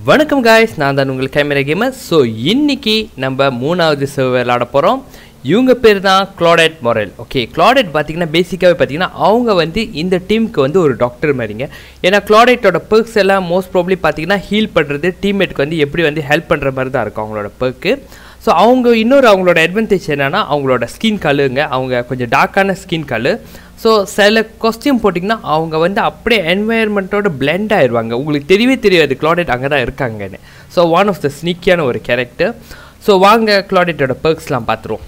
வணக்கம் காய்ஸ் நான் தான் உங்கள் கேமரா கேமர் ஸோ இன்னைக்கு நம்ம மூணாவது சர்வர் விளாட போகிறோம் இவங்க பேர் தான் க்ளாடெட் மொரல் ஓகே க்ளாடெட் பார்த்தீங்கன்னா பேசிக்காகவே பார்த்தீங்கன்னா அவங்க வந்து இந்த டீமுக்கு வந்து ஒரு டாக்டர் மாதிரிங்க ஏன்னா க்ளாடெட்டோட பெர்க்ஸ் எல்லாம் மோஸ்ட் ப்ராப்ளி பார்த்தீங்கன்னா ஹீல் பண்ணுறது டீம்மேட்க்கு வந்து எப்படி வந்து ஹெல்ப் பண்ணுற மாதிரி தான் இருக்கும் அவங்களோட பெர்க்கு ஸோ அவங்க இன்னொரு அவங்களோட அட்வான்டேஜ் என்னென்னா அவங்களோட ஸ்கின் கலுங்க அவங்க கொஞ்சம் டார்க்கான ஸ்கின் கலு ஸோ சில கொஸ்டியூம் போட்டிங்கன்னா அவங்க வந்து அப்படியே என்வாயர்மெண்ட்டோட பிளெண்ட் ஆயிடுவாங்க உங்களுக்கு தெரியவே தெரியாது க்ளாடெட் அங்கே தான் இருக்காங்கன்னு ஸோ ஒன் ஆஃப் த ஸ்னிக்கியான ஒரு கேரக்டர் ஸோ வாங்க க்ளாடெட்டோட பெர்க்ஸ்லாம் பார்த்துருவோம்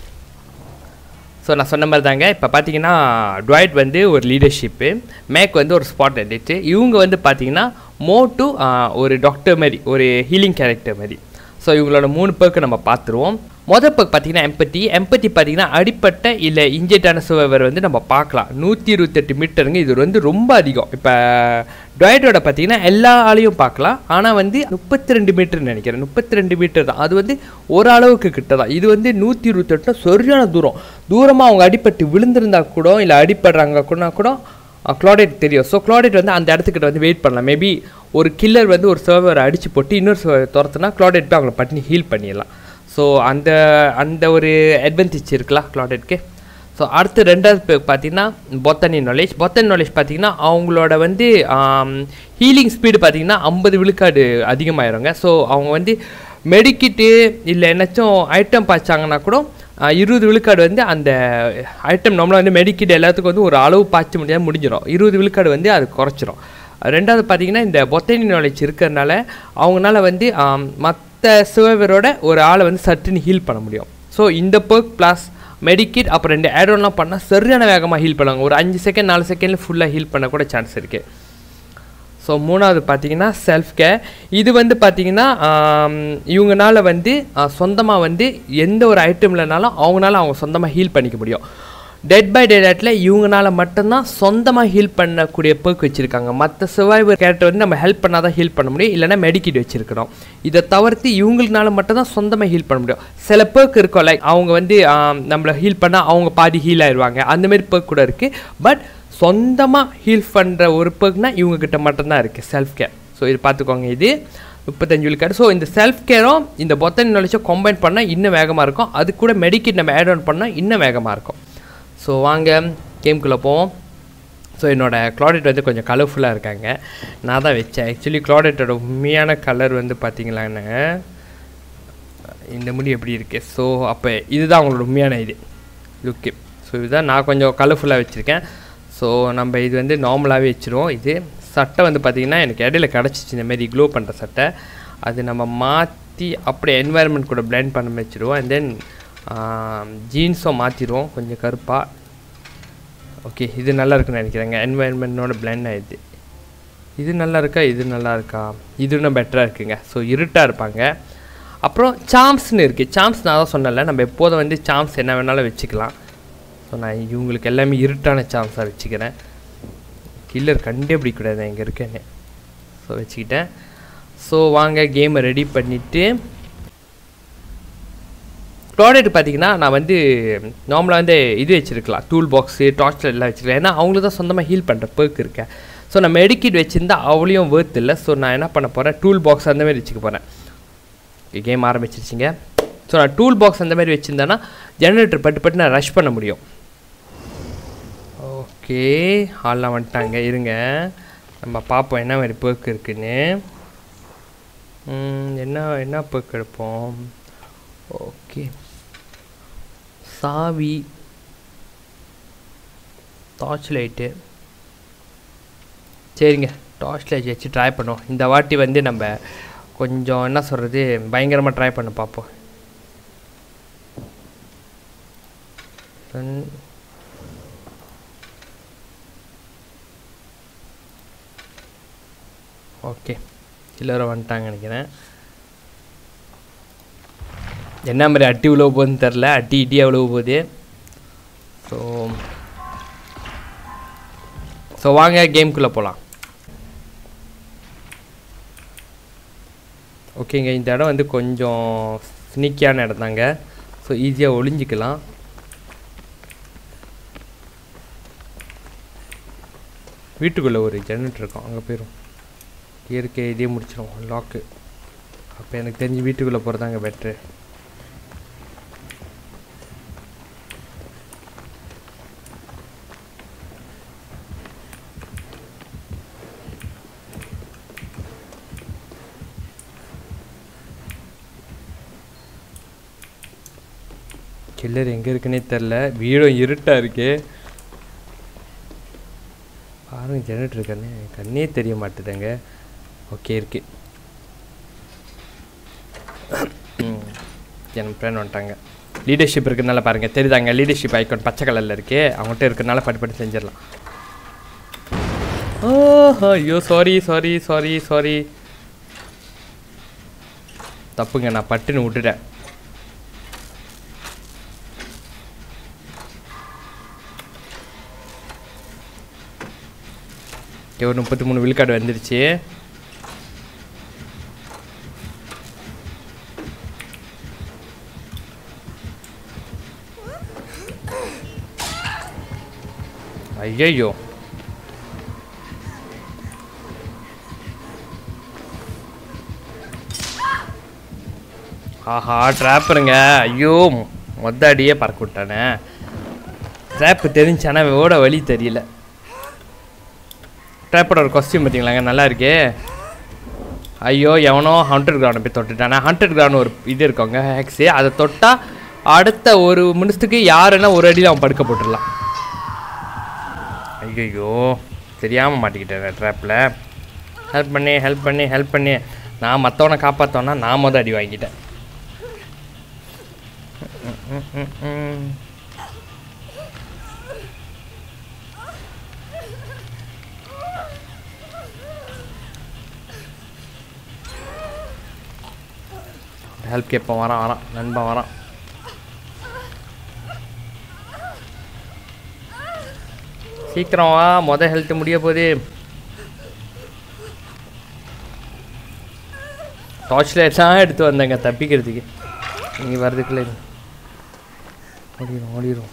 ஸோ நான் சொன்ன மாதிரி தாங்க இப்போ பார்த்தீங்கன்னா டுவைட் வந்து ஒரு லீடர்ஷிப்பு மேக் வந்து ஒரு ஸ்பாட் எடிட்டு இவங்க வந்து பார்த்தீங்கன்னா மோட்டு ஒரு டாக்டர் மாதிரி ஒரு ஹீலிங் கேரக்டர் மாதிரி ஸோ இவங்களோட மூணு பேருக்கு நம்ம பார்த்துருவோம் மொதல் பேக் பார்த்தீங்கன்னா எம்பத்தி எம்பத்தி பார்த்தீங்கன்னா அடிப்பட்ட இல்லை இன்ஜெக்டான சுவர் வந்து நம்ம பார்க்கலாம் நூற்றி இருபத்தெட்டு மீட்டருங்க இது வந்து ரொம்ப அதிகம் இப்போ டொயட்டோட பார்த்தீங்கன்னா எல்லா ஆளையும் பார்க்கலாம் ஆனால் வந்து முப்பத்தி ரெண்டு மீட்டர்னு நினைக்கிறேன் முப்பத்தி ரெண்டு மீட்டர் தான் அது வந்து ஒரு அளவுக்கு கிட்ட தான் இது வந்து நூற்றி இருபத்தெட்டு சரியான தூரம் தூரமாக அவங்க அடிப்பட்டு விழுந்திருந்தா கூட இல்லை அடிப்படுறாங்க கூட கூட க்ளாடேட் தெரியும் ஸோ க்ளாடேட் வந்து அந்த இடத்துக்கிட்ட வந்து வெயிட் பண்ணலாம் மேபி ஒரு கில்லர் வந்து ஒரு சர்வரை அடித்து போட்டு இன்னொரு சர்வர் துரத்துனா க்ளாடேட் போய் அவங்கள பட்டினி ஹீல் பண்ணிடலாம் ஸோ அந்த அந்த ஒரு அட்வான்டேஜ் இருக்கலாம் க்ளாடேட்க்கு ஸோ அடுத்து ரெண்டாவது பேர் பார்த்தீங்கன்னா பொத்தனி நாலேஜ் பொத்தனி நாலேஜ் பார்த்தீங்கன்னா அவங்களோட வந்து ஹீலிங் ஸ்பீடு பார்த்தீங்கன்னா ஐம்பது விழுக்காடு அதிகமாயிருங்க ஸோ அவங்க வந்து மெடிக்கிட்டு இல்லை என்னாச்சும் ஐட்டம் பாய்ச்சாங்கன்னா கூட இருபது விழுக்காடு வந்து அந்த ஐட்டம் நம்மளை வந்து மெடிக்கிட் எல்லாத்துக்கும் வந்து ஒரு அளவு பாய்ச்ச முடியாது முடிஞ்சிடும் இருபது விழுக்காடு வந்து அது குறைச்சிரும் ரெண்டாவது பார்த்தீங்கன்னா இந்த பொத்தனி நாலேஜ் இருக்கிறதுனால அவங்களால வந்து மற்ற சிவவரோட ஒரு ஆளை வந்து சட்டுன்னு ஹீல் பண்ண முடியும் ஸோ இந்த பர்க் ப்ளஸ் மெடிக்கிட் அப்புறம் ரெண்டு ஆடோன்லாம் பண்ணால் சரியான வேகமாக ஹீல் பண்ணுவாங்க ஒரு அஞ்சு செகண்ட் நாலு செகண்டில் ஃபுல்லாக ஹீல் பண்ண கூட சான்ஸ் இருக்குது ஸோ மூணாவது பார்த்தீங்கன்னா செல்ஃப் கேர் இது வந்து பார்த்தீங்கன்னா இவங்கனால வந்து சொந்தமாக வந்து எந்த ஒரு ஐட்டம் இல்லைனாலும் அவங்களால அவங்க சொந்தமாக ஹீல் பண்ணிக்க முடியும் டெட் பை டேட்டில் இவங்கனால மட்டும்தான் சொந்தமாக ஹீல் பண்ணக்கூடிய பேர்க் வச்சுருக்காங்க மற்ற சர்வைவர் கேரக்டர் வந்து நம்ம ஹெல்ப் பண்ணால் தான் ஹீல் பண்ண முடியும் இல்லைனா மெடிக்கிட் வச்சுருக்கிறோம் இதை தவிர்த்து இவங்களுக்குனால மட்டும்தான் சொந்தமாக ஹீல் பண்ண முடியும் சில பேர்க் இருக்கும் லைக் அவங்க வந்து நம்மளை ஹீல் பண்ணால் அவங்க பாதி ஹீல் ஆயிடுவாங்க அந்தமாரி பேர்க் கூட இருக்குது பட் சொந்தமாக ஹீல் பண்ணுற ஒரு பேர்க்னா இவங்கக்கிட்ட மட்டும்தான் இருக்குது செல்ஃப் கேர் ஸோ இது பார்த்துக்கோங்க இது முப்பத்தஞ்சு விழுக்காடு ஸோ இந்த செல்ஃப் கேரும் இந்த பொத்தனி நாலேஜும் கம்பைன் பண்ணால் இன்னும் வேகமாக இருக்கும் அது கூட மெடிக்கிட் நம்ம ஆட் ஆன் பண்ணால் இன்னும் வேகமாக இருக்கும் ஸோ வாங்க கேம்குள்ளே போவோம் ஸோ என்னோடய க்ளாடெட் வந்து கொஞ்சம் கலர்ஃபுல்லாக இருக்காங்க நான் தான் வச்சேன் ஆக்சுவலி க்ளாடெட்டோட உண்மையான கலர் வந்து பார்த்திங்களான்னு இந்த முடி எப்படி இருக்குது ஸோ அப்போ இதுதான் அவங்களோட உண்மையான இது லுக்கு ஸோ இதுதான் நான் கொஞ்சம் கலர்ஃபுல்லாக வச்சுருக்கேன் ஸோ நம்ம இது வந்து நார்மலாகவே வச்சுருவோம் இது சட்டை வந்து பார்த்திங்கன்னா எனக்கு இடையில கிடச்சிச்சு இந்தமாரி க்ளோ பண்ணுற சட்டை அது நம்ம மாற்றி அப்படியே என்வாயர்மெண்ட் கூட பிளெண்ட் பண்ண வச்சுருவோம் அண்ட் தென் ஜீன்ஸும் மாற்றிடுவோம் கொஞ்சம் கருப்பாக ஓகே இது நல்லா இருக்குன்னு நினைக்கிறேங்க என்வாயன்மெண்ட்டோட பிளெண்ட் ஆகிடுது இது நல்லா இருக்கா இது நல்லா இருக்கா இது இன்னும் பெட்டராக இருக்குங்க ஸோ இருட்டாக இருப்பாங்க அப்புறம் சாம்ஸ்னு இருக்குது சாம்ஸ் நான் தான் சொன்னல நம்ம எப்போதும் வந்து சாம்ஸ் என்ன வேணாலும் வச்சுக்கலாம் ஸோ நான் இவங்களுக்கு எல்லாமே இருட்டான சாம்ஸாக வச்சுக்கிறேன் கில்லர் கண்டுபிடிக்கூடாது இங்கே இருக்கேன்னு ஸோ வச்சுக்கிட்டேன் ஸோ வாங்க கேமை ரெடி பண்ணிவிட்டு ப்ராடக்ட் பார்த்தீங்கன்னா நான் வந்து நார்மலாக வந்து இது வச்சுருக்கலாம் டூல் பாக்ஸு டார்ச் எல்லாம் வச்சுருக்கேன் ஏன்னா அவங்களுக்கு தான் சொந்தமாக ஹீல் பண்ணுற பேர்க் இருக்கேன் ஸோ நான் மெடிக்கிட் வச்சுருந்தா அவ்வளோயும் வேர்த் இல்லை ஸோ நான் என்ன பண்ண போகிறேன் டூல் பாக்ஸ் அந்த மாதிரி வச்சுக்க போகிறேன் கேம் ஆரம்பிச்சிருச்சிங்க ஸோ நான் டூல் பாக்ஸ் அந்த மாதிரி வச்சுருந்தேன்னா ஜெனரேட்டர் பட்டு பட்டு நான் ரஷ் பண்ண முடியும் ஓகே ஆள்லாம் வந்துட்டாங்க இருங்க நம்ம பார்ப்போம் என்ன மாதிரி பேர்க் இருக்குன்னு என்ன என்ன பேர்க் எடுப்போம் ஓகே சாவி டார்ச் லைட்டு சரிங்க டார்ச் லைட் வச்சு ட்ரை பண்ணுவோம் இந்த வாட்டி வந்து நம்ம கொஞ்சம் என்ன சொல்கிறது பயங்கரமாக ட்ரை பண்ண பார்ப்போம் ஓகே சில்லறை வந்துட்டாங்க நினைக்கிறேன் என்ன மாதிரி அட்டி உழவு போகுதுன்னு தெரில அட்டி இட்டியாக உழவு போகுது ஸோ ஸோ வாங்க கேம்குள்ளே போகலாம் ஓகேங்க இந்த இடம் வந்து கொஞ்சம் ஸ்னிக்கியான இடம் தாங்க ஸோ ஈஸியாக ஒளிஞ்சிக்கலாம் வீட்டுக்குள்ளே ஒரு ஜெனரேட்டர் இருக்கும் அங்கே போயிடும் இயற்கை இதே முடிச்சிடும் லாக்கு அப்போ எனக்கு தெரிஞ்சு வீட்டுக்குள்ளே போகிறதாங்க பெட்ரு கில்லர் எங்கே இருக்குன்னே தெரில வீடும் இருட்டாக இருக்கு பாருங்க ஜெனரேட்டர் கண்ணே கண்ணே தெரிய மாட்டுதுங்க ஓகே இருக்கு ம், என் ஃப்ரெண்ட் வந்துட்டாங்க லீடர்ஷிப் இருக்கிறதுனால பாருங்க தெரியுதாங்க லீடர்ஷிப் ஐக்கான் பச்சை கலரில் இருக்கு அவங்ககிட்ட இருக்கிறனால பட்டு பட்டு செஞ்சிடலாம் ஆஹா, ஐயோ சாரி சாரி சாரி சாரி தப்புங்க நான் பட்டுன்னு விட்டுட்டேன் ஓகே ஒரு முப்பத்தி மூணு விழுக்காடு வந்துருச்சு ஐயையோ ஆஹா ட்ராப்பருங்க ஐயோ மொத்த அடியே பறக்க விட்டானே ட்ராப்பு தெரிஞ்சானா ஓட வழி தெரியல ட்ராப்போட ஒரு கொஸ்டியூம் பார்த்தீங்களாங்க நல்லா இருக்கே ஐயோ எவனோ ஹண்ட்ரட் கிரவுண்டை போய் தொட்டுட்டானே ஹண்ட்ரட் கிரவுண்ட் ஒரு இது இருக்கவங்க ஹேக்ஸு அதை தொட்டால் அடுத்த ஒரு நிமிஷத்துக்கு யாருன்னா ஒரு அடியில் அவன் படுக்க போட்டுடலாம் ஐயோ தெரியாமல் மாட்டிக்கிட்டேன் ட்ராப்பில் ஹெல்ப் பண்ணி ஹெல்ப் பண்ணி ஹெல்ப் பண்ணி நான் மற்றவனை காப்பாற்றோன்னா நான் மொதல் அடி வாங்கிட்டேன் ம், ம், ம், ம். ஹெல்ப் கேட்போம் வரான் வரான் நண்பன் வரான் சீக்கிரம் வா மொதல் ஹெல்த் முடிய போகுது டார்ச் லைட் தான் எடுத்து வந்தேங்க தப்பிக்கிறதுக்கு நீ வர்றதுக்குள்ள ஓடிடும் ஓடிடும்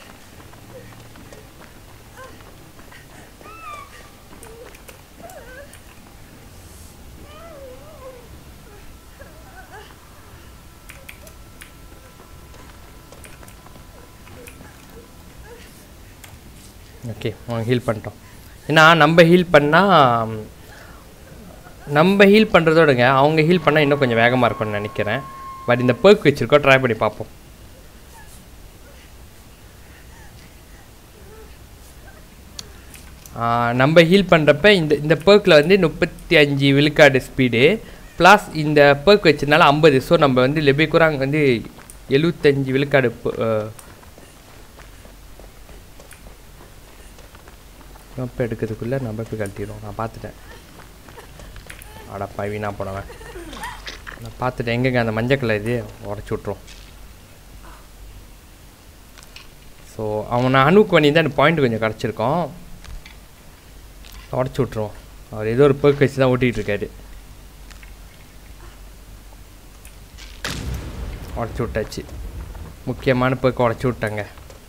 ஓகே அவன் ஹீல் பண்ணிட்டோம் ஏன்னா நம்ம ஹீல் பண்ணால் நம்ம ஹீல் பண்ணுறதோடங்க அவங்க ஹீல் பண்ணால் இன்னும் கொஞ்சம் வேகமாக இருக்கும்னு நினைக்கிறேன் பட் இந்த பேர்க் வச்சுருக்கோம் ட்ரை பண்ணி பார்ப்போம் ஆ, நம்ம ஹீல் பண்ணுறப்ப இந்த இந்த பேர்க்கில் வந்து முப்பத்தி அஞ்சு விழுக்காடு ஸ்பீடு ப்ளஸ் இந்த பேர்க் வச்சதுனால ஐம்பது ஸோ நம்ம வந்து லெபிகுராங் வந்து எழுபத்தஞ்சு விழுக்காடு இப்போ எடுக்கிறதுக்குள்ளே நம்ம போய் கழட்டிடுவோம் நான் பார்த்துட்டேன் அடப்பா வீணாக போனவன் நான் பார்த்துட்டேன் எங்கெங்க அந்த மஞ்சள் கலர் இது உடச்சி விட்ருவோம் ஸோ அவனை அணுக்கு பண்ணி தான் எனக்கு பாயிண்ட் கொஞ்சம் கிடச்சிருக்கோம் உடச்சி விட்ருவோம் அவர் ஏதோ ஒரு பேர்க் வச்சு தான் ஓட்டிகிட்டு இருக்காரு உடச்சி விட்டாச்சு முக்கியமான பேர்க்கு உடச்சி விட்டாங்க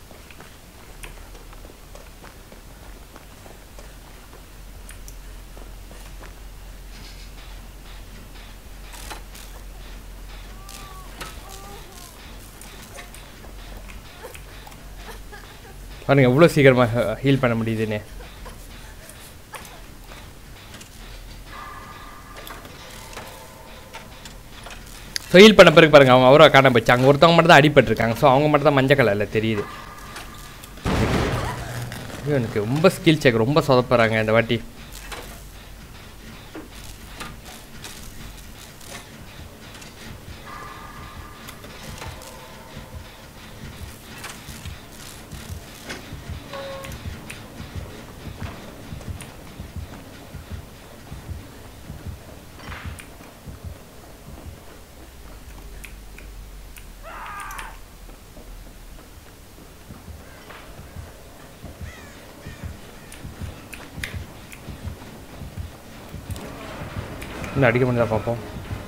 பாருங்க எவ்வளோ சீக்கிரமாக ஹீல் பண்ண முடியுதுன்னு ஸோ ஹீல் பண்ண பிறகு பாருங்க அவங்க அவரை காண போச்சு அங்கே ஒருத்தவங்க மட்டும் தான் அடிபட்டிருக்காங்க ஸோ அவங்க மட்டும் தான் மஞ்சள் கலரில் தெரியுது ஐயோ, எனக்கு ரொம்ப ஸ்கில் செக் ரொம்ப சொதப்புறாங்க இந்த வாட்டி இன்னும் அடிக்க முடியல பார்ப்போம்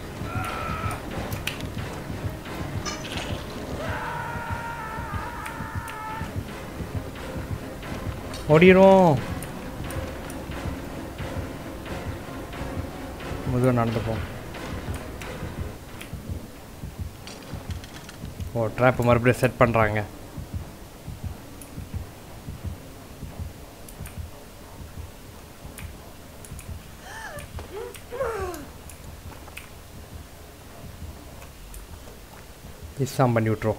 ஓடிடும் மெதுவாக நடந்துப்போம் ஓ ட்ராப்பு மறுபடியும் செட் பண்ணுறாங்க இஸ்ஸாம் பண்ணி விட்ருவோம்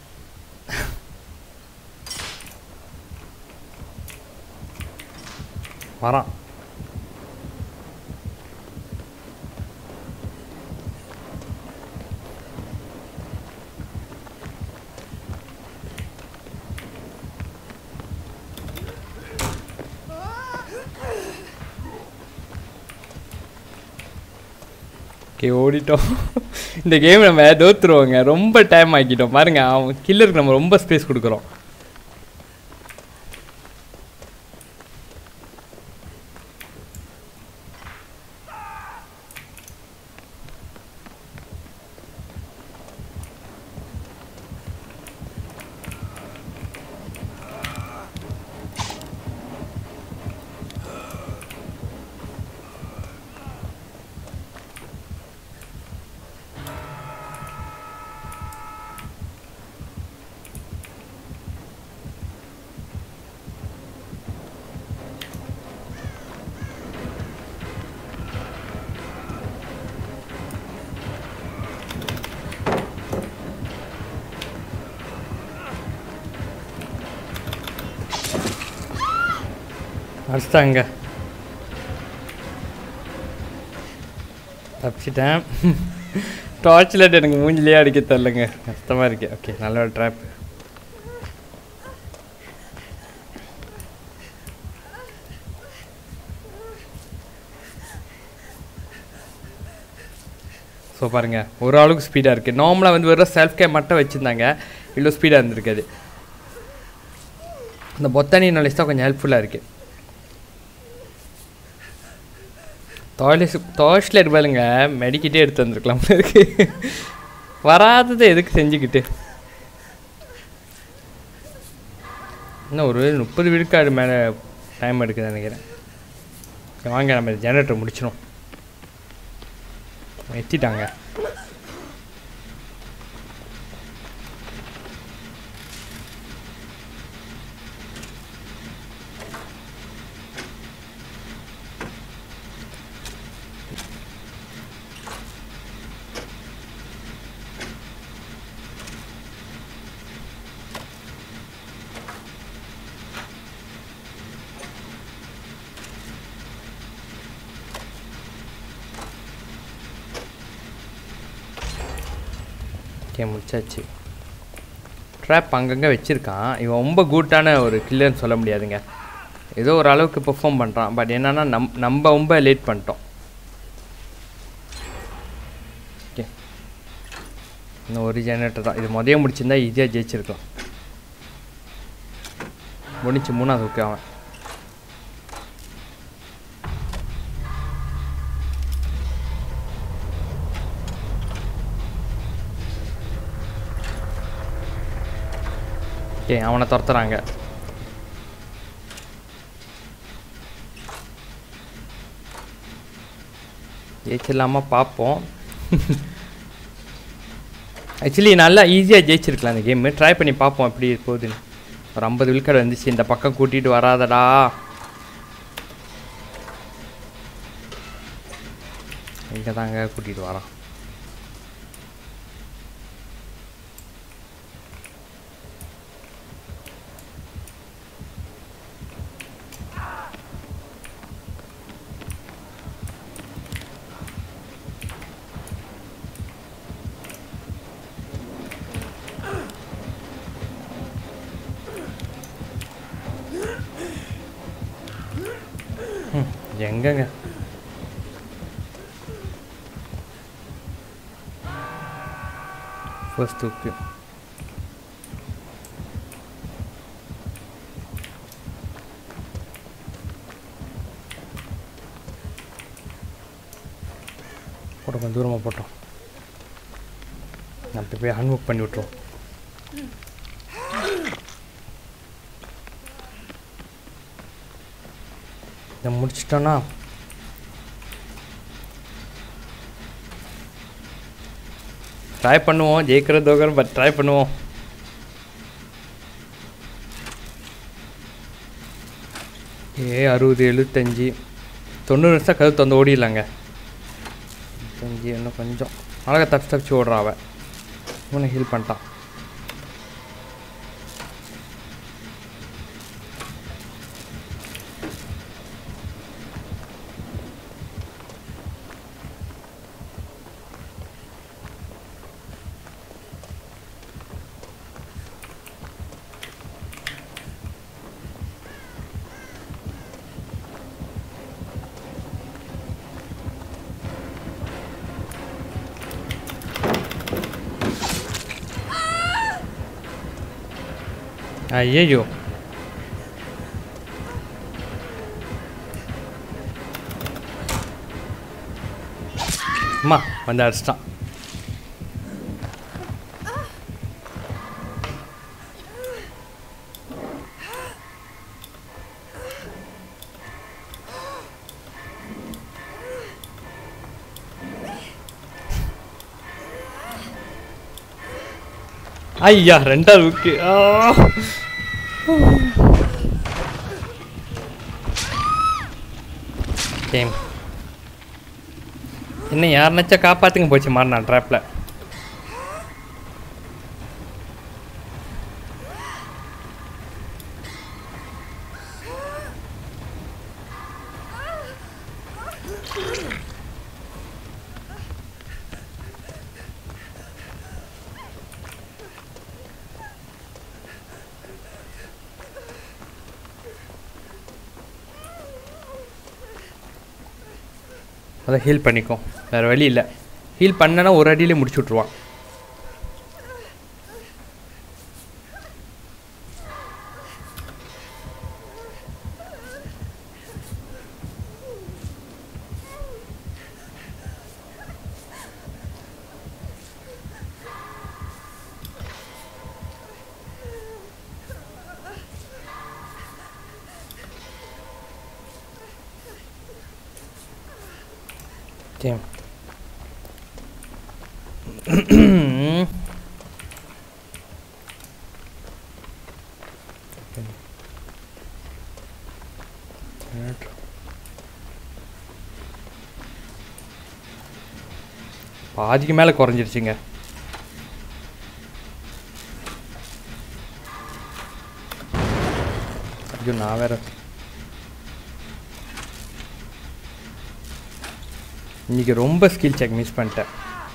வரான் ஓகே ஓடிட்டோம் இந்த கேம் நம்ம தோத்துருவோங்க ரொம்ப டைம் ஆக்கிட்டோம் பாருங்க அவன் கில்லருக்கு நம்ம ரொம்ப ஸ்பேஸ் கொடுக்குறோம் அடிச்சிட்டாங்க தப்பிச்சிட்டேன் டார்ச் லைட் எனக்கு மூஞ்சிலேயே அடிக்க தெரிலங்க கஷ்டமாக இருக்கு ஓகே நல்ல ஒரு ட்ராப் ஸோ பாருங்கள் ஒரு அளவுக்கு ஸ்பீடாக இருக்குது நார்மலாக வந்து வெறும் செல்ஃப் கேம் மட்டும் வச்சுருந்தாங்க இவ்வளோ ஸ்பீடாக இருந்திருக்காது இந்த பொத்தானி நாலேஜ் தான் கொஞ்சம் ஹெல்ப்ஃபுல்லாக இருக்குது டாய்லெட் டாய்ஸ் லைட் பாருங்க மெடிக்கிட்டே எடுத்து வந்திருக்கலாம் போல இருக்கு வராததை எதுக்கு செஞ்சுக்கிட்டு இன்னும் ஒரு முப்பது விழுக்காடு மேலே டைம் எடுக்குது நினைக்கிறேன் சரி, வாங்க நம்ம ஜெனரேட்டர் முடிச்சிடும் எத்திட்டாங்க ஓகே முடிச்சாச்சு ட்ராப் அங்கங்கே வச்சுருக்கான் இவன் ரொம்ப கூட்டான ஒரு கில்லர்னு சொல்ல முடியாதுங்க ஏதோ ஒரு அளவுக்கு பெர்ஃபார்ம் பண்ணுறான் பட் என்னன்னா நம் நம்ம ரொம்ப லேட் பண்ணிட்டோம் ஓகே இன்னும் ஒரு ஜெனரேட்டர் தான் இது முதைய முடிச்சிருந்தா ஈஸியாக ஜெயிச்சிருக்கலாம் முடிச்சு மூணாவது ஓகே அவன் ஓகே அவனை துரத்துறாங்க ஜெயிச்சிடலாமா பார்ப்போம் ஆக்சுவலி நல்லா ஈஸியாக ஜெயிச்சிருக்கலாம் அந்த கேமு ட்ரை பண்ணி பார்ப்போம் எப்படி போகுதுன்னு ஒரு ஐம்பது விழுக்காடு வந்துச்சு இந்த பக்கம் கூட்டிகிட்டு வராதடா இங்கே தாங்க கூட்டிகிட்டு வரான் ம், எங்கங்க ஃபர்ஸ்ட் தூக்கு போட்டோம் கொஞ்சம் தூரமாக போட்டோம் அப்படி போய் அன்முக் பண்ணி விட்ருவோம் இதை முடிச்சிட்டோன்னா ட்ரை பண்ணுவோம் ஜெயிக்கிற தோக்கிற பட் ட்ரை பண்ணுவோம் ஏ அறுபது எழுபத்தஞ்சி தொண்ணூறு நிமிஷம் கழுத்து வந்து ஓடிடலாங்க எழுபத்தஞ்சி இன்னும் கொஞ்சம் அழகாக தப்பிச்சு தப்பிச்சு ஓடுறான் அவன் இவனை ஹீல் பண்ணிட்டான் ஐயோ அம்மா வந்து அடிச்சிட்டான் ஐயா ரெண்டாவது புக்கு கேம் என்ன யாருனாச்சும் காப்பாத்துங்க போச்சு மாறினா நான் ட்ராப்பில் அதை ஹீல் பண்ணிக்கோ வேறு வழி இல்லை ஹீல் பண்ணனா ஒரு அடியிலே முடிச்சு விட்ருவான் Damn. பாதிக்கு மேலே குறைஞ்சிருச்சுங்க ஐயோ நான் வேற இன்னைக்கு ரொம்ப ஸ்கில் செக் மிஸ் பண்ணிட்டேன்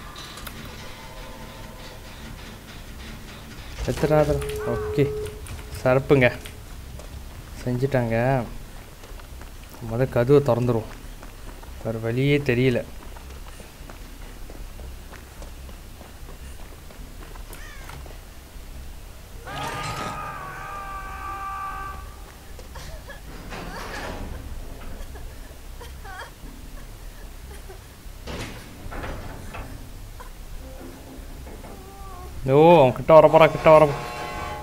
எத்தனாவது ஓகே சரப்புங்க செஞ்சிட்டாங்க முத கதவை திறந்துரும் வேறு வழியே தெரியல ஓ அவன் கிட்ட வர போறான் கிட்ட வர போ-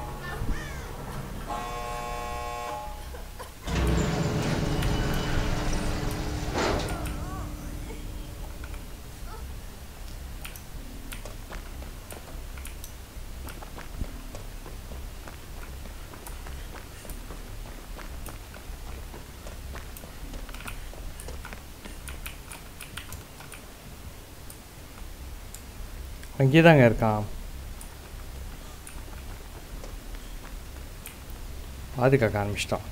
அங்கேயே தாங்க இருக்கான் பாதுகாக்க ஆரம்பிச்சிட்டான்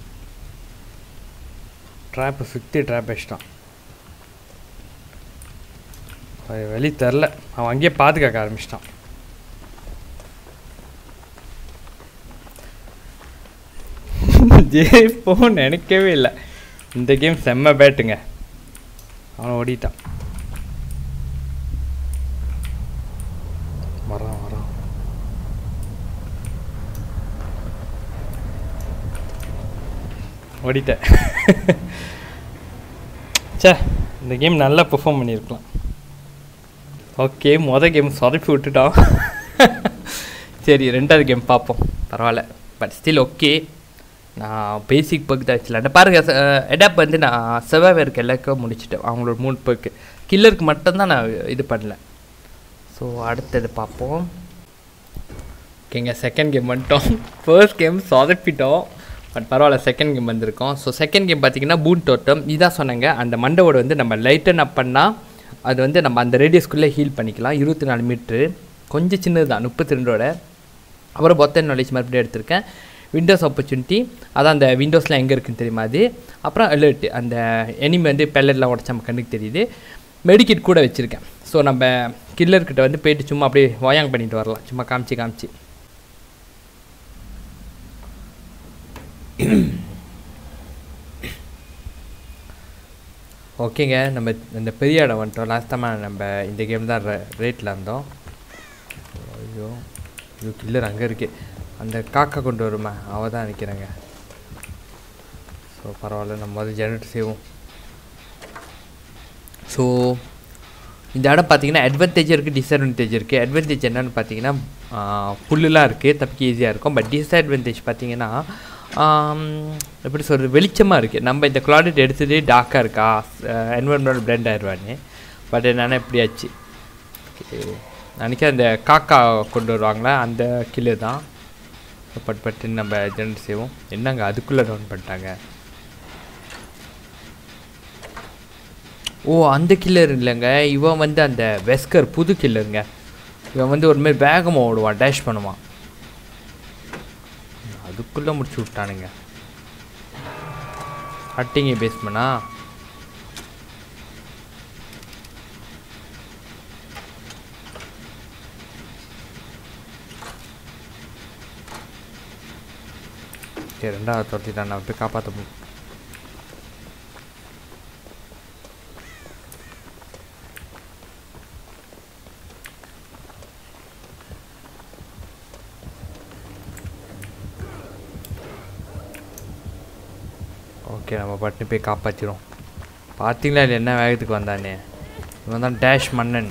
ட்ராப்பை சுற்றி ட்ராப் வச்சிட்டான் அது வெளி தெரில அவன் அங்கேயே பாதுகாக்க ஆரம்பிச்சிட்டான் ஜெயிப்போம் நினைக்கவே இல்லை இந்த கேம் செம்ம பேட்டுங்க அவன் ஓடிட்டான் வரான் வரான் ஓடிட்டேன் ச்சே இந்த கேம் நல்லா பெர்ஃபார்ம் பண்ணியிருக்கலாம் ஓகே மொதல் கேம் சொதப்பி விட்டுட்டான் சரி ரெண்டாவது கேம் பார்ப்போம் பரவாயில்ல பட் ஸ்டில் ஓகே நான் பேசிக் பக் தான் வச்சுல பாருங்க எடாப் வந்து நான் செவ்வாய்க்கு எல்லாருக்கும் முடிச்சிட்டேன் அவங்களோட மூணு பக்கு கில்லருக்கு மட்டும்தான் நான் இது பண்ணல ஸோ அடுத்தது பார்ப்போம் ஓகேங்க செகண்ட் கேம் வந்துட்டோம் ஃபர்ஸ்ட் கேம் சொதப்பிட்டோம் பட் பரவாயில்ல செகண்ட் கேம் வந்திருக்கோம் ஸோ செகண்ட் கேம் பார்த்தீங்கன்னா பூன் தோட்டம் இதான் சொன்னாங்க அந்த மண்டவோட வந்து நம்ம லைட்டன் அப் பண்ணால் அது வந்து நம்ம அந்த ரேடியஸ்குள்ளே ஹீல் பண்ணிக்கலாம் இருபத்தி நாலு மீட்ரு கொஞ்சம் சின்னது தான் முப்பத்தி ரெண்டோட அப்புறம் பொத்த நாலேஜ் மறுபடியும் எடுத்திருக்கேன் விண்டோஸ் ஆப்பர்ச்சுனிட்டி அதான் அந்த விண்டோஸ்லாம் எங்கே இருக்குன்னு தெரியுமா அது அப்புறம் அலர்ட் அந்த எனிமி வந்து பெல்லட்லாம் உடச்சா நம்ம கண்ணுக்கு தெரியுது மெடிக்கிட் கூட வச்சுருக்கேன் ஸோ நம்ம கில்லர்கிட்ட வந்து போயிட்டு சும்மா அப்படியே வாயாங் பண்ணிட்டு வரலாம் சும்மா காமிச்சு காமிச்சு ஓகேங்க நம்ம இந்த பெரிய இடம் வந்துட்டோம் லாஸ்ட் டைமாக நம்ம இந்த கேம் தான் ரேட்டில் இருந்தோம் ஐயோ ஐயோ கில்லர் அங்கே இருக்கு அந்த காக்கா கொண்டு வருமா அவ தான் நிற்கிறேங்க ஸோ பரவாயில்ல நம்ம வந்து ஜெனரேட் செய்வோம் ஸோ இந்த இடம் பார்த்தீங்கன்னா அட்வான்டேஜ் இருக்குது டிஸ்அட்வான்டேஜ் இருக்குது அட்வான்டேஜ் என்னன்னு பார்த்தீங்கன்னா புல்லுலாம் இருக்குது தப்பிக்க ஈஸியாக இருக்கும் பட் டிஸ்அட்வான்டேஜ் பார்த்தீங்கன்னா ஆம், எப்படி சொல்கிறது வெளிச்சமாக இருக்குது நம்ம இந்த க்ளாடிட் எடுத்ததே டார்க்காக இருக்கா என்வரன்மெண்ட் பிளெண்ட் ஆயிடுவான்னு பட் என்னென்னா எப்படியாச்சு நினைக்க அந்த காக்கா கொண்டு வருவாங்களே அந்த கில்லு தான் பட் பட்டுன்னு நம்ம ஜெனரேட் செய்வோம் என்னங்க அதுக்குள்ளே டவுன் பண்ணிட்டாங்க ஓ அந்த கில்லர் இல்லைங்க இவன் வந்து அந்த வெஸ்கர் புது கில்லருங்க இவன் வந்து ஒரு மாதிரி வேகமாக ஓடுவான் டேஷ் பண்ணுவான் அதுக்குள்ளே முடிச்சு விட்டானுங்க ஹட்டிங்க பேஸ்மனா சரி ரெண்டாவது துரத்திட்டான் நான் போய் காப்பாற்ற போ ஓகே நம்ம பட்டு போய் காப்பாற்றிடும் பார்த்தீங்களா இல்லை என்ன வேகத்துக்கு வந்தானே இவன் தான் டேஷ் மன்னன்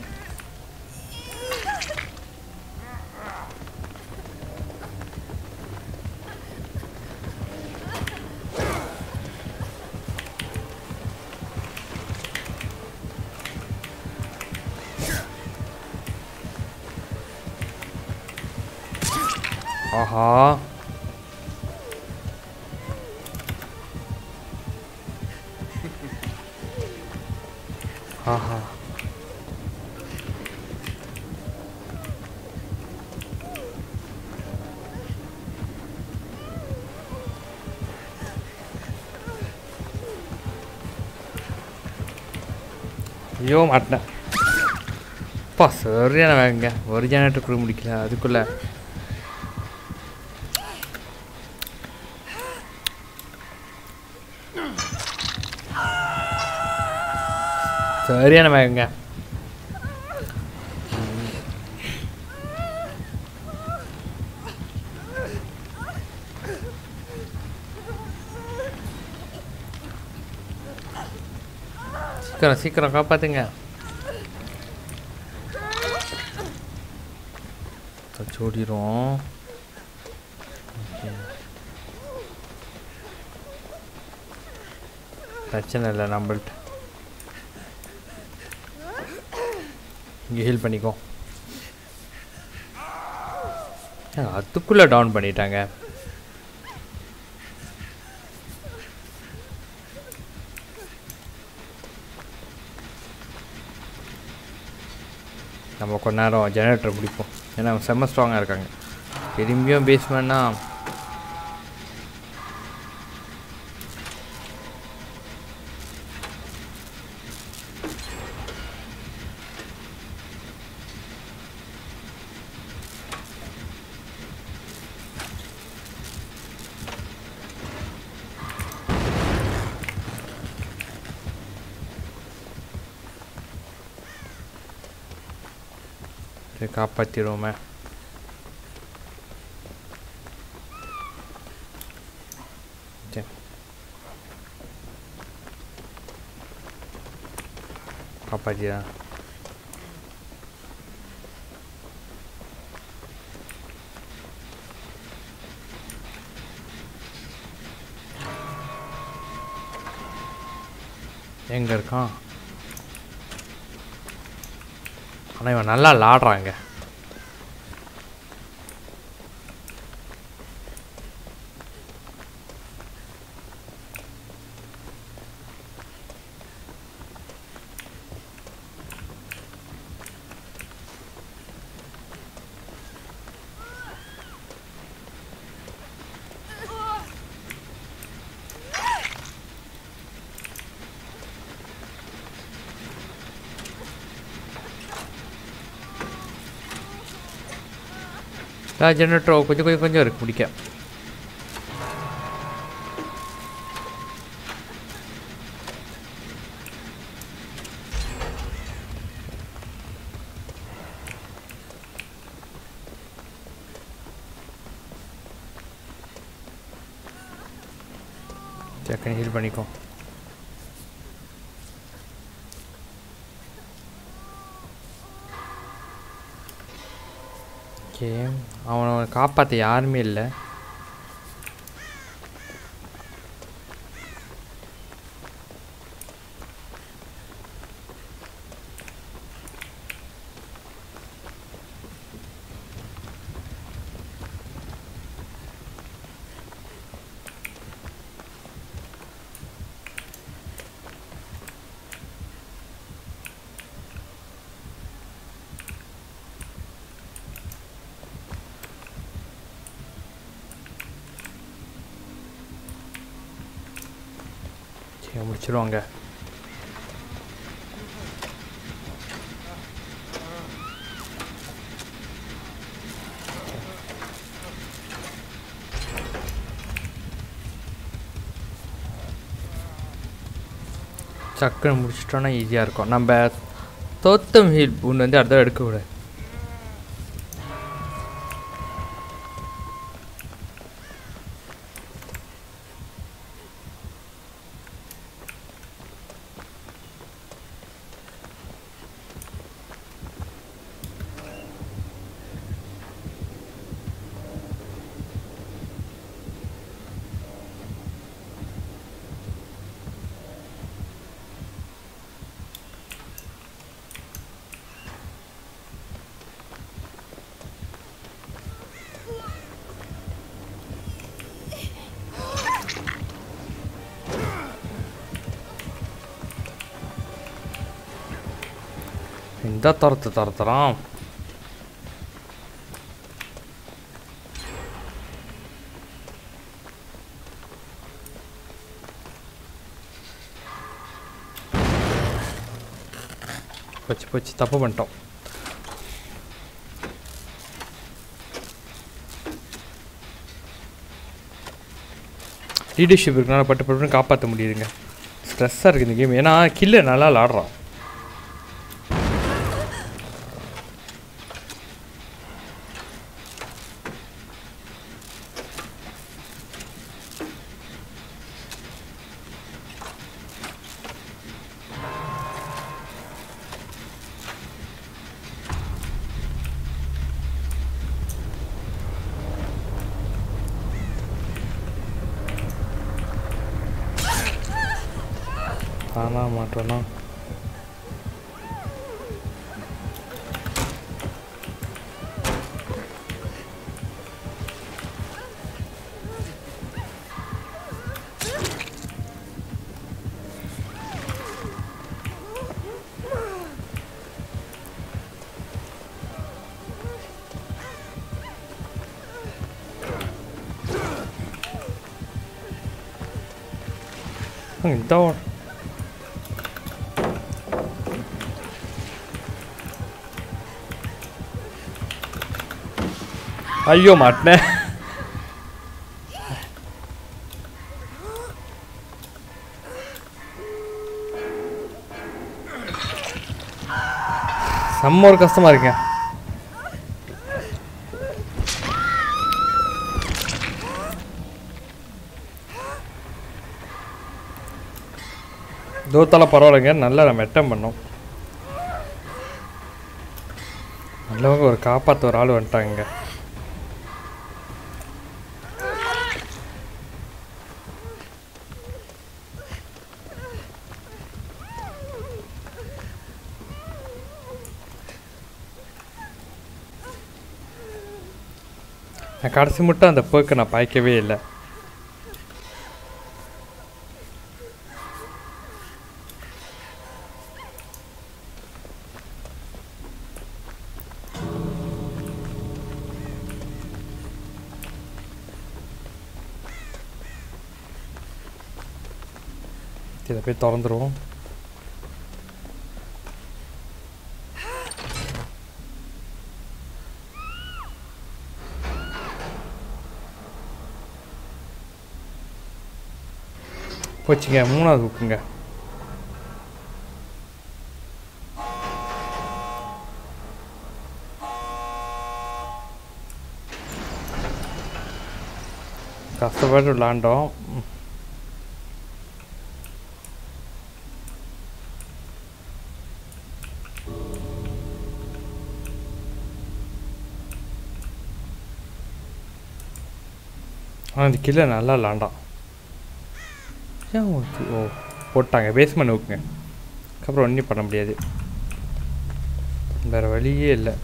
ஆஹா ஆஹா ஐயோ மாட்டேன் அப்பா சரியான வேகங்க ஒரு ஜெனரேட்டர் கூட முடிக்கல அதுக்குள்ள சரியான வேகங்க சீக்கிரம் சீக்கிரம் காப்பாத்துங்க ஓடிடும் பிரச்சனை இல்லை நம்மள்ட்ட இங்கே ஹீல் பண்ணிக்கோ ஏங்க, அதுக்குள்ளே டவுன் பண்ணிட்டாங்க நம்ம கொஞ்ச நேரம் ஜெனரேட்டர் பிடிப்போம் ஏன்னா அவங்க செம்ம ஸ்ட்ராங்காக இருக்காங்க திரும்பியும் பேஸ்மெண்ட்னா சரி காப்பாற்றிடுவோமே சரி காப்பாற்றியா எங்கே இருக்கான் ஆனால் இவன் நல்லா விளாடுறாங்க ஜெனரேட்டர் கொஞ்சம் கொஞ்சம் கொஞ்சம் இருக்கு முடிக்க டக்குனு ஹீல் பண்ணிக்கோ ஓகே அவனை காப்பாற்ற யாருமே இல்லை சரி முடிச்சிருவாங்க சக்குன்னு முடிச்சிட்டோன்னா ஈஸியாக இருக்கும் நம்ம தோத்தம் ஹீல் பூன் வந்து அடுத்த எடுக்க விட இந்த துரத்து துரத்துறான் போச்சு போச்சு தப்பு பண்ணிட்டோம் லீடர்ஷிப் இருக்கனால பட்டு பட்டுன்னு காப்பாற்ற முடியுதுங்க ஸ்ட்ரெஸ்ஸாக இருக்குது இந்த கேம் ஏன்னா கில்ல நல்லா விளாடுறான் தானா மாட்டோன்னா இந்த ஐயோ மாட்டினேன் செம்ம ஒரு கஷ்டமா இருக்கேன் தோத்தால பரவாயில்லைங்க நல்லா நம்ம எட்டம் பண்ணோம் நல்லவங்க ஒரு காப்பாற்ற ஒரு ஆள் வந்துட்டாங்க நான் கடைசி மட்டும் அந்த பேர்க்கை நான் பாய்க்கவே இல்லை இதை போய் திறந்துருவோம் போச்சுங்க மூணாவது புக்குங்க கஷ்டப்பட்டு விளாண்டோம் ம். ஆனால் இந்த கில்லை நல்லா விளாண்டான் ஏன் ஊத்து- ஓ போட்டாங்க பேஸ்மெண்ட் ஊக்குங்க அதுக்கப்புறம் ஒன்றும் பண்ண முடியாது வேறு வழியே இல்லை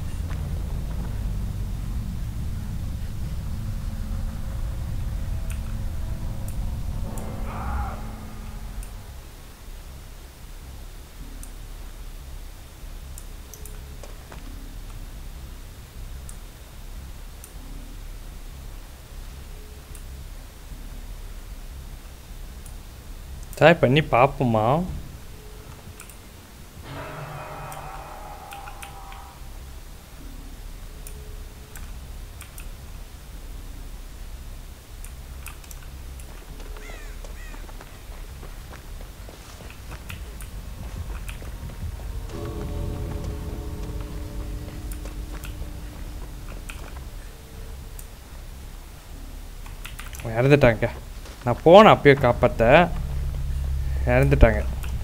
ட்ரை பண்ணி பார்ப்போமா அவன் இறந்துட்டாங்க நான் போனேன் அப்பயே காப்பாற்ற இறந்துட்டாங்க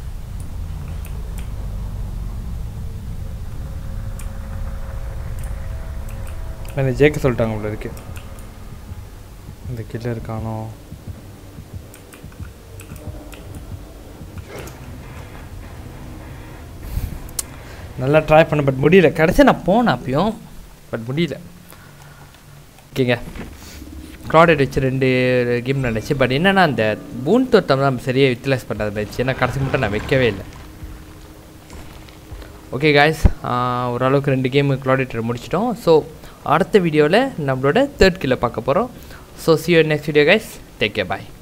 என்னை ஜெயிக்க சொல்லிட்டாங்க உள்ள இருக்கு இந்த கில்லர் காணோம் நல்லா ட்ரை பண்ண பட் முடியல கடைசி நான் போனேன் அப்பயும் பட் முடியல ஓகேங்க க்ராடட் வச்சு ரெண்டு கேம் நடந்துச்சு பட் என்னன்னா அந்த பூன் தோட்டம் தான் சரியாக யூட்டிலைஸ் பண்ணுறது இருந்துச்சு ஏன்னா கடைசி மட்டும் நான் வைக்கவே இல்லை ஓகே காய்ஸ் ஓரளவுக்கு ரெண்டு கேம் க்ளாடிட்டர் முடிச்சிட்டோம் ஸோ அடுத்த வீடியோவில் நம்மளோட தேர்ட் கில்லை பார்க்க போகிறோம் so see you next video guys take care bye